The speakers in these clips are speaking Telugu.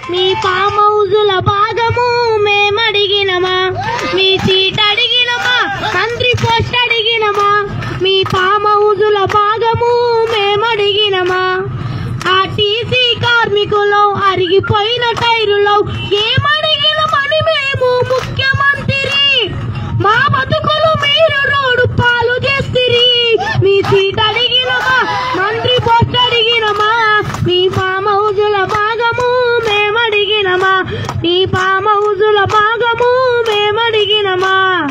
మీ ఫామ్ హౌజుల భాగము మేమడిగినమా మీ సీట్ అడిగినమా మంత్రి పోస్ట్ అడిగినమా మీ ఫామ్ హౌజుల భాగము మేమడిగినమా ఆర్టీసీ కార్మికులు అరిగిపోయిన టైరులో ఏమడిగినమని మేము ముఖ్యమంత్రి మా బతుకులు మీరు రోడ్డు పాలు చేస్తిరి మీ సీట్ అడిగినమా మంత్రి పోస్ట్ అడిగినమా మీ ఫామ్ హౌజుల భాగము మేమడిగినమా మీ ఫామ్ హౌజుల భాగము మేమడిగినమా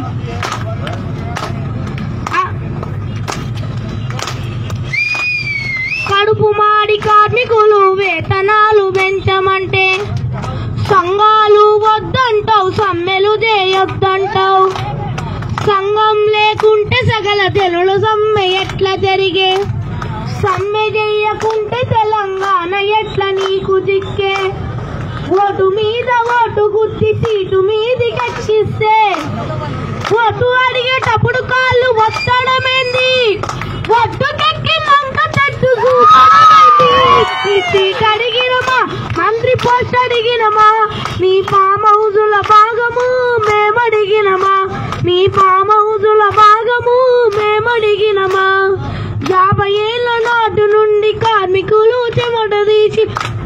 ఆ- కడుపు మాడి కార్మికులు వేతనాలు పెంచమంటే సంఘాలు వద్దంటావు సమ్మెలు చేయొద్దంటావు సంఘం లేకుంటే సగల తెలుగు సమ్మె ఎట్లా జరిగే సమ్మె చెయ్యకుంటే తెలంగాణ ఎట్లా నీకు దిక్కే ఓటు మీద ఓటు గుర్తి సీటు మీది కక్షిస్తే ఓటు అడిగేటప్పుడు కాళ్ళు వత్తడమేంది ఒట్టు కెక్కినాక తట్టు చూపడమేంది ఈ సీట్ అడిగినమా మంత్రి పోస్ట్ అడిగినమా నీ ఫామ్ హౌజుల భాగము మేమడిగినమా నీ ఫామ్ హౌజుల భాగము మేమడిగినమా యాభై ఏళ్ళ నాటు నుండి కార్మికులు చెమట తీసి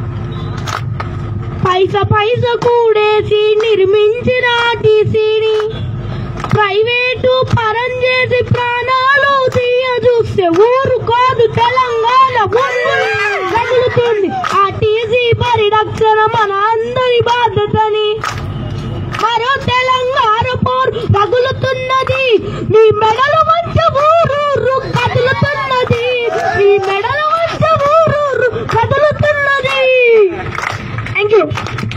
పైస పైస కూడేసి నిర్మించిన టీసీని ప్రైవేటు పరం చేసి ప్రాణాలు తీయ చూస్తే ఊరు కాదు తెలంగాణ ఊరు రగులుతుంది ఆ టీసీ పరిరక్షణ మన అందరి బాధ్యతని మరో తెలంగాణ పోరు రగులుతున్నది మీ మెడలు వంచ ఊరూరు కదులుతున్నది మీ మెడలు వంచ ఊరూరు కదులుతున్నది థ్యాంక్ యూ